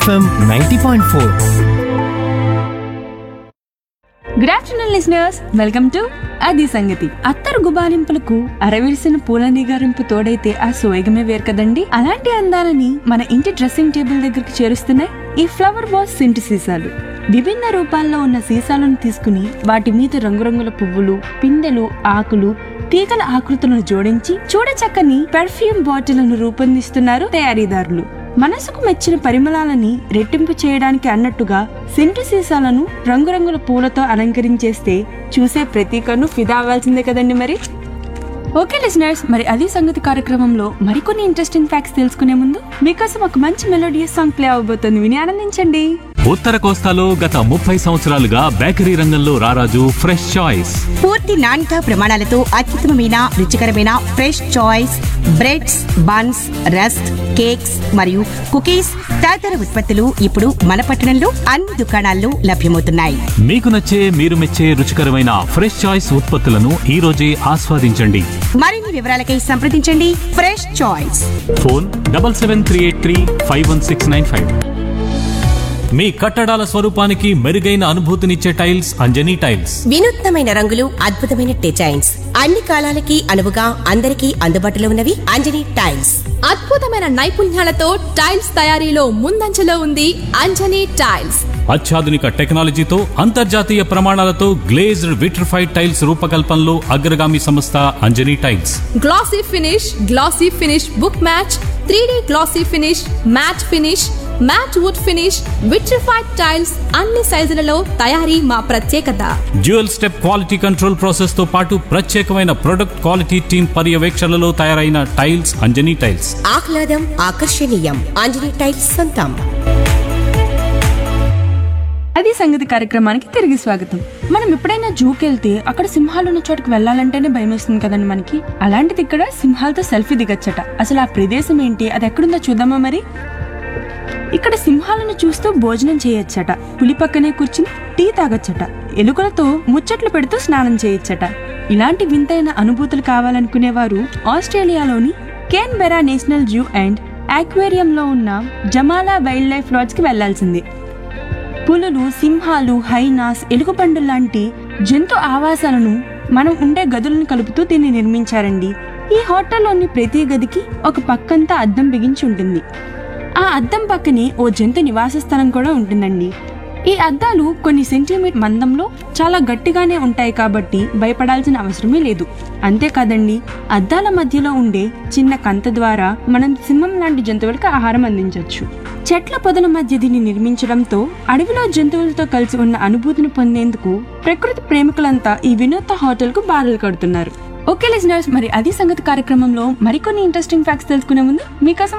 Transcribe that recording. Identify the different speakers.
Speaker 1: FM ninety point four
Speaker 2: good afternoon listeners welcome to అది సంగతి అత్తరు గుబాలింపులకు అరవిరిసిన పూల నిగారింపు తోడైతే ఆ సోయగమే వేరు కదండి అలాంటి అందాలని మన ఇంటి డ్రెస్సింగ్ టేబుల్ దగ్గరికి చేరుస్తున్నాయి ఈ ఫ్లవర్ వాష్ సింటి సీసాలు విభిన్న రూపాల్లో ఉన్న సీసాలను తీసుకుని వాటి మీద రంగురంగుల పువ్వులు పిందెలు ఆకులు తీగల ఆకృతులను జోడించి చూడచక్కని పెర్ఫ్యూమ్ బాటిళ్లను రూపొందిస్తున్నారు తయారీదారులు మనసుకు మెచ్చిన పరిమళాలని రెట్టింపు చేయడానికి అన్నట్టుగా సెంటు సీసాలను రంగురంగుల పూలతో అలంకరించేస్తే చూసే ప్రతి కన్ను ఫిదా అవ్వాల్సిందే కదండి మరి ఓకే లిసనర్స్ మరి అది సంగతి కార్యక్రమంలో మరికొన్ని ఇంట్రెస్టింగ్ ఫ్యాక్ట్స్ తెలుసుకునే ముందు మీకోసం ఒక మంచి మెలోడియస్ సాంగ్ ప్లే అవబోతుంది విని ఆనందించండి
Speaker 3: ఉత్తర కోస్తాలో గత ముప్పై సంవత్సరాలుగా బేకరీ రంగంలో రారాజు ఫ్రెష్ చాయిస్
Speaker 4: పూర్తి నాణ్యత ప్రమాణాలతో అత్యుత్తమమైన రుచికరమైన fresh choice breads buns rusk cakes మరియు కుకీస్ తదితర ఉత్పత్తులు ఇప్పుడు మన పట్టణంలో అన్ని దుకాణాల్లో లభ్యమవుతున్నాయి
Speaker 3: మీకు నచ్చే మీరు మెచ్చే రుచికరమైన ఫ్రెష్ చాయిస్ ఉత్పత్తులను ఈ రోజే ఆస్వాదించండి
Speaker 4: మరిన్ని వివరాలకై సంప్రదించండి fresh choice
Speaker 3: phone double seven three eight three five one six nine five మీ కట్టడాల స్వరూపానికి మెరుగైన అనుభూతినిచ్చే టైల్స్ అంజనీ టైల్స్
Speaker 5: వినూత్నమైన రంగులు అద్భుతమైన డిజైన్స్ అన్ని కాలాలకి అనువుగా అందరికీ అందుబాటులో ఉన్నవి అంజనీ టైల్స్
Speaker 6: అద్భుతమైన నైపుణ్యాలతో టైల్స్ తయారీలో ముందంజలో ఉంది అంజనీ టైల్స్
Speaker 3: అత్యాధునిక టెక్నాలజీతో అంతర్జాతీయ ప్రమాణాలతో గ్లేజ్డ్ విట్రిఫైడ్ టైల్స్ రూపకల్పనలో అగ్రగామి సంస్థ Anjani tiles
Speaker 6: glossy finish glossy finish book match three glossy finish matt finish matt wood finish vitrified tiles అన్ని సైజులలో తయారీ మా ప్రత్యేకత
Speaker 3: dual step quality control process తో పాటు ప్రత్యేకమైన ప్రొడక్ట్ క్వాలిటీ టీమ్ పర్యవేక్షణలో తయారైన టైల్స్ అంజనీ టైల్స్
Speaker 5: ఆహ్లాదం ఆకర్షణీయం అంజనీ టైల్స్ సొంతం
Speaker 2: అది సంగతి కార్యక్రమానికి తిరిగి స్వాగతం మనం ఎప్పుడైనా జూకి వెళ్తే అక్కడ సింహాలు ఉన్న చోటుకు వెళ్ళాలంటేనే భయం వేస్తుంది కదండి మనకి అలాంటిది ఇక్కడ సింహాలతో సెల్ఫీ దిగచ్చట అసలు ఆ ప్రదేశం ఏంటి అది ఎక్కడుందో చూద్దామా మరి ఇక్కడ సింహాలను చూస్తూ భోజనం చేయొచ్చట పులి పక్కనే కూర్చుని టీ తాగొచ్చట ఎలుకలతో ముచ్చట్లు పెడుతూ స్నానం చేయొచ్చట ఇలాంటి వింతైన అనుభూతులు కావాలనుకునేవారు ఆస్ట్రేలియాలోని Canberra National Zoo and ఆక్వేరియంలో ఉన్న జమాలా వైల్డ్ లైఫ్ లాడ్జ్ కి వెళ్లాల్సిందే పులులు సింహాలు హైనాస్ ఎలుగుబండు లాంటి జంతు ఆవాసాలను మనం ఉండే గదులను కలుపుతూ దీన్ని నిర్మించారండి ఈ హోటల్లోని ప్రతి గదికి ఒక పక్కంతా అద్దం బిగించి ఉంటుంది ఆ అద్దం పక్కనే ఓ జంతు నివాస స్థలం కూడా ఉంటుందండి ఈ అద్దాలు కొన్ని సెంటీమీటర్ మందంలో చాలా గట్టిగానే ఉంటాయి కాబట్టి భయపడాల్సిన అవసరమే లేదు అంతేకాదండి అద్దాల మధ్యలో ఉండే చిన్న కంత ద్వారా మనం సింహం లాంటి జంతువులకు ఆహారం అందించవచ్చు చెట్ల పొదల మధ్య దీన్ని నిర్మించడంతో అడవిలో జంతువులతో కలిసి ఉన్న అనుభూతిని పొందేందుకు ప్రకృతి ప్రేమికులంతా ఈ వినూత్న హోటల్ కు బారులు కడుతున్నారు ఓకే లిజనర్స్ మరి అది సంగతి కార్యక్రమంలో మరికొన్ని ఇంట్రెస్టింగ్ ఫ్యాక్ట్స్ తెలుసుకునే ముందు మీకోసం